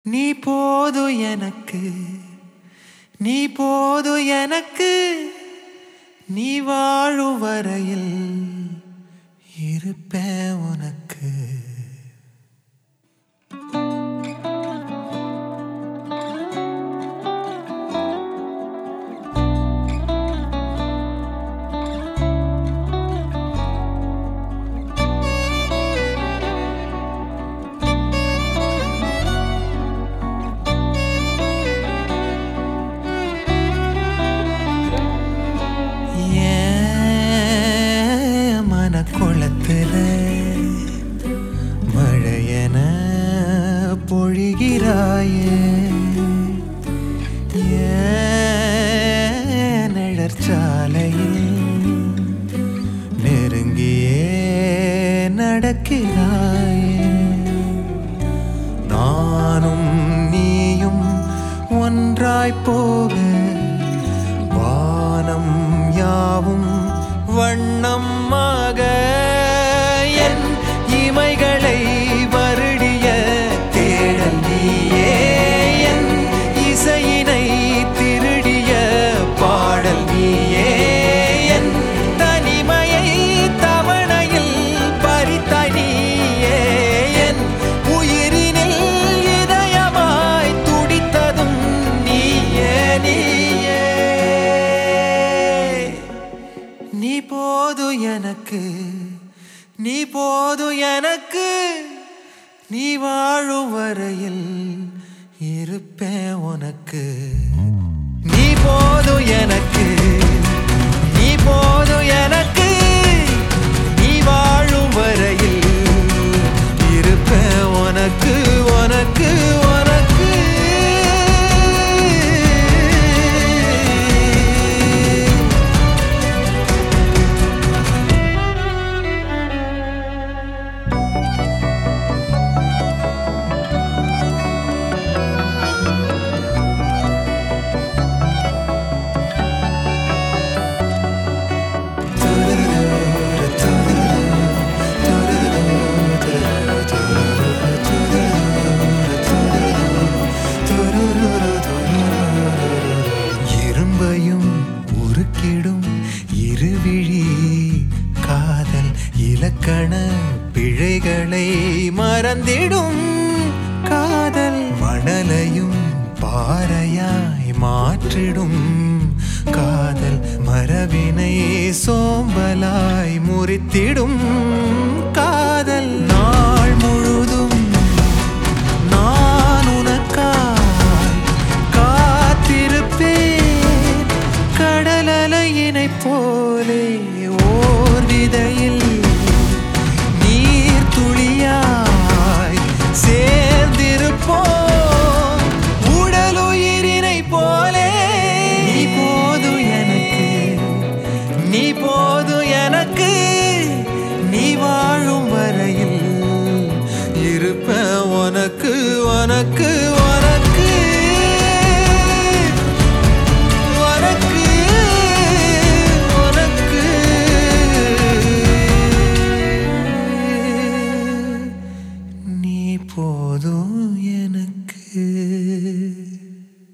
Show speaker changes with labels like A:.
A: நீ போது எனக்கு நீ போது எனக்கு நீ வாழும் வரையில் இருப்பேன் உனக்கு ஏன் மனக்குளத்துல மழையென பொழிகிறாயே ஏன் நிழற்சாலையில் நெருங்கியே நடக்கிறாயே நானும் நீயும் ஒன்றாய் போக வானம் யாவும் வண்ணமாக என் இமைகளை வருடிய தேடல் நீயே என் இசையினை திருடிய பாடல் நீயே என் தனிமையை தவணையில் பறித்தாய் நீயே என் உயிரினில் இதயமாய் துடித்ததும் நீயே நீயே நீ போது எனக்கு நீ போது எனக்கு நீ வாழும் வரையில் இருப்பேன் உனக்கு நீ போது எனக்கு நீ போது எனக்கு நீ வாழும் வரையில் இருப்பேன் உனக்கு உனக்கு உனக்கு இரும்பையும் உருக்கிடும் இருவிழி காதல் இலக்கண பிழைகளை மறந்திடும் காதல் மணலையும் பாறையாய் மாற்றிடும் காதல் மரவினை சோம்பலாய் முறித்திடும்